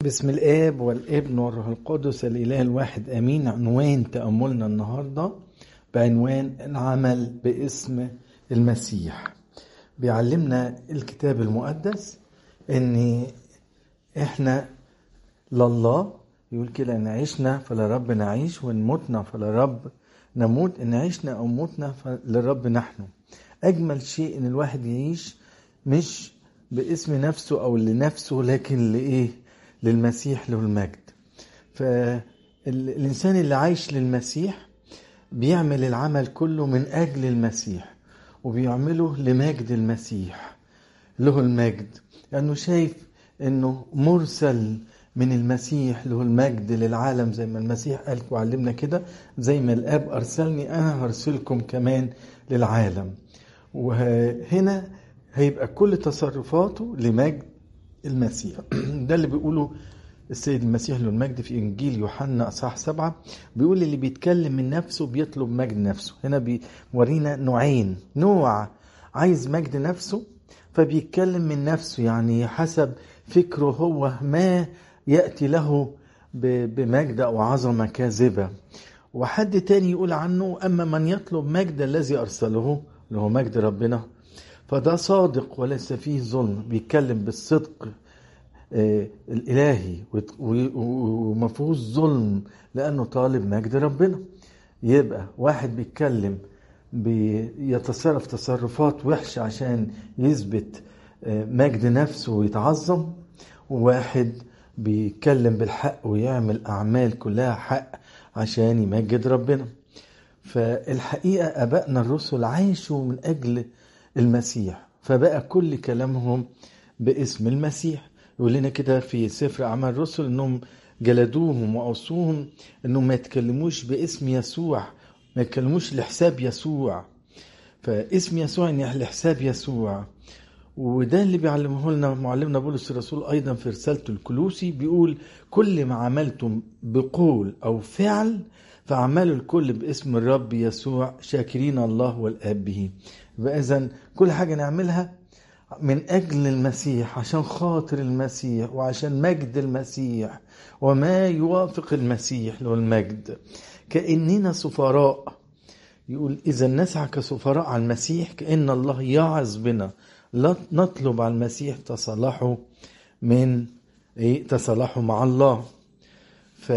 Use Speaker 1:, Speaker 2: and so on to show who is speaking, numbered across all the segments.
Speaker 1: بسم الآب والابن والروح القدس الإله الواحد آمين عنوان تأملنا النهاردة بعنوان العمل باسم المسيح بيعلمنا الكتاب المقدس ان احنا لله يقول كده ان عشنا فلرب نعيش وان متنا فلرب نموت ان عشنا او متنا فللرب نحن اجمل شيء ان الواحد يعيش مش باسم نفسه او لنفسه لكن لايه للمسيح له المجد فالإنسان اللي عايش للمسيح بيعمل العمل كله من أجل المسيح وبيعمله لمجد المسيح له المجد لأنه شايف أنه مرسل من المسيح له المجد للعالم زي ما المسيح قال وعلمنا كده زي ما الآب أرسلني أنا هرسلكم كمان للعالم وهنا هيبقى كل تصرفاته لمجد المسيح ده اللي بيقوله السيد المسيح له المجد في انجيل يوحنا اصحاح سبعة بيقول اللي بيتكلم من نفسه بيطلب مجد نفسه هنا بيورينا نوعين نوع عايز مجد نفسه فبيتكلم من نفسه يعني حسب فكره هو ما ياتي له بمجد او عظمه كاذبه وحد تاني يقول عنه اما من يطلب مجد الذي ارسله اللي هو مجد ربنا فده صادق وليس فيه ظلم بيتكلم بالصدق آه الالهي وما فيهوش ظلم لانه طالب مجد ربنا يبقى واحد بيتكلم بيتصرف تصرفات وحشه عشان يثبت آه مجد نفسه ويتعظم وواحد بيتكلم بالحق ويعمل اعمال كلها حق عشان يمجد ربنا فالحقيقه ابائنا الرسل عاشوا من اجل المسيح فبقى كل كلامهم باسم المسيح يقول لنا كده في سفر اعمال الرسل انهم جلدوهم واوصوهم انهم ما يتكلموش باسم يسوع ما يتكلموش لحساب يسوع فاسم يسوع يعني لحساب يسوع وده اللي بيعلمه لنا معلمنا بولس الرسول ايضا في رسالته الكلوسي بيقول كل ما عملتم بقول او فعل فاعملوا الكل باسم الرب يسوع شاكرين الله والاب به فاذا كل حاجه نعملها من اجل المسيح عشان خاطر المسيح وعشان مجد المسيح وما يوافق المسيح له المجد كاننا سفراء يقول اذا نسعى كسفراء على المسيح كان الله يعظ بنا لا نطلب على المسيح تصالحه من ايه تصالحه مع الله ف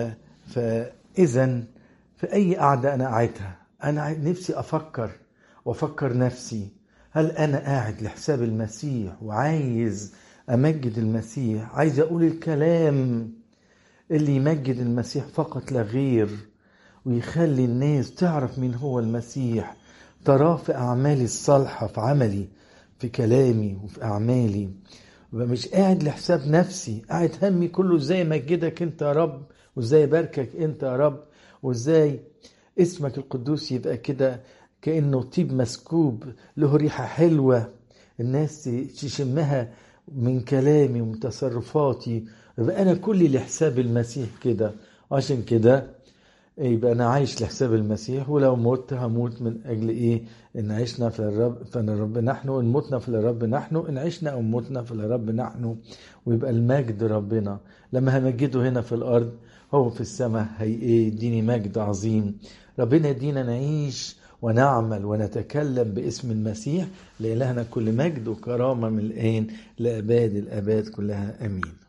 Speaker 1: فاذا في اي قعده انا قاعدها انا نفسي افكر وافكر نفسي هل انا قاعد لحساب المسيح وعايز امجد المسيح عايز اقول الكلام اللي يمجد المسيح فقط لا غير ويخلي الناس تعرف مين هو المسيح تراه في اعمالي الصالحه في عملي في كلامي وفي اعمالي مش قاعد لحساب نفسي قاعد همي كله ازاي امجدك انت يا رب وازاي اباركك انت يا رب وازاي اسمك القدوس يبقى كده كانه طيب مسكوب له ريحه حلوه الناس تشمها من كلامي ومن تصرفاتي يبقى انا كلي لحساب المسيح كده وعشان كده يبقى انا عايش لحساب المسيح ولو مت هموت من اجل ايه ان عشنا فللرب فللرب نحن ان متنا فللرب نحن ان عشنا او متنا فللرب نحن ويبقى المجد ربنا لما همجده هنا في الارض هو في السماء هي ايه يديني مجد عظيم ربنا يدينا نعيش ونعمل ونتكلم باسم المسيح لإلهنا كل مجد وكرامة من الآن لأباد الآباد كلها أمين